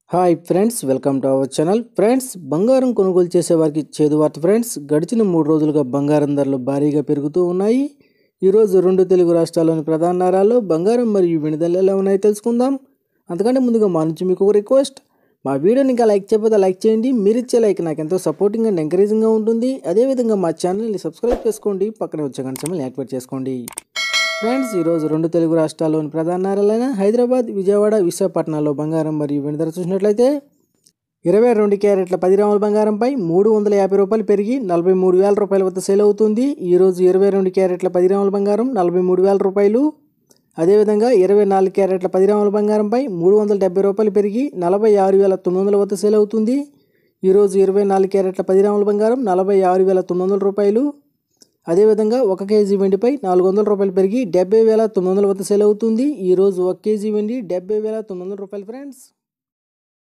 hi friends welcome to our channel friends బంగారం కొనుగోలు చేసే వారికి చేదు వార్త ఫ్రెండ్స్ గడిచిన మూడు రోజులుగా బంగారం ధరలు భారీగా పెరుగుతూ ఉన్నాయి ఈరోజు రెండు తెలుగు రాష్ట్రాల్లోని ప్రధాన నగరాల్లో బంగారం మరియు వెండి ధరలు ఎలా ఉన్నాయో తెలుసుకుందాం అంతకంటే ముందుగా మా నుంచి మీకు ఒక రిక్వెస్ట్ మా వీడియోని ఇంకా లైక్ చేయకపోతే లైక్ చేయండి మీరు ఇచ్చే లైక్ నాకు ఎంతో సపోర్టింగ్ అండ్ ఎంకరేజింగ్గా ఉంటుంది అదేవిధంగా మా ఛానల్ని సబ్స్క్రైబ్ చేసుకోండి పక్కనే వచ్చే గంట సమయం యాక్టివేట్ చేసుకోండి ఫ్రెండ్స్ ఈరోజు రెండు తెలుగు రాష్ట్రాల్లోని ప్రధాన నగరాలైన హైదరాబాద్ విజయవాడ విశాఖపట్నంలో బంగారం మరియు వెండి ధర చూసినట్లయితే ఇరవై రెండు క్యారెట్ల పది గ్రాముల బంగారంపై మూడు వందల యాభై రూపాయలు పెరిగి నలభై మూడు వేల రూపాయల వద్ద సేల్ అవుతుంది ఈరోజు ఇరవై రెండు క్యారెట్ల పది గ్రాముల బంగారం నలభై మూడు వేల రూపాయలు అదేవిధంగా ఇరవై నాలుగు క్యారెట్ల పది గ్రాముల బంగారంపై మూడు వందల డెబ్బై రూపాయలు పెరిగి నలభై ఆరు వేల తొమ్మిది వందల వద్ద సేల్ అవుతుంది ఈరోజు ఇరవై నాలుగు క్యారెట్ల పది గ్రాముల బంగారం నలభై ఆరు వేల తొమ్మిది వందల రూపాయలు అదేవిధంగా ఒక కేజీ వెండిపై నాలుగు వందల రూపాయలు పెరిగి డెబ్బై వేల తొమ్మిది వందల వద్ద సేల్ అవుతుంది ఈరోజు ఒక కేజీ వెండి డెబ్బై వేల తొమ్మిది వందల రూపాయలు ఫ్రెండ్స్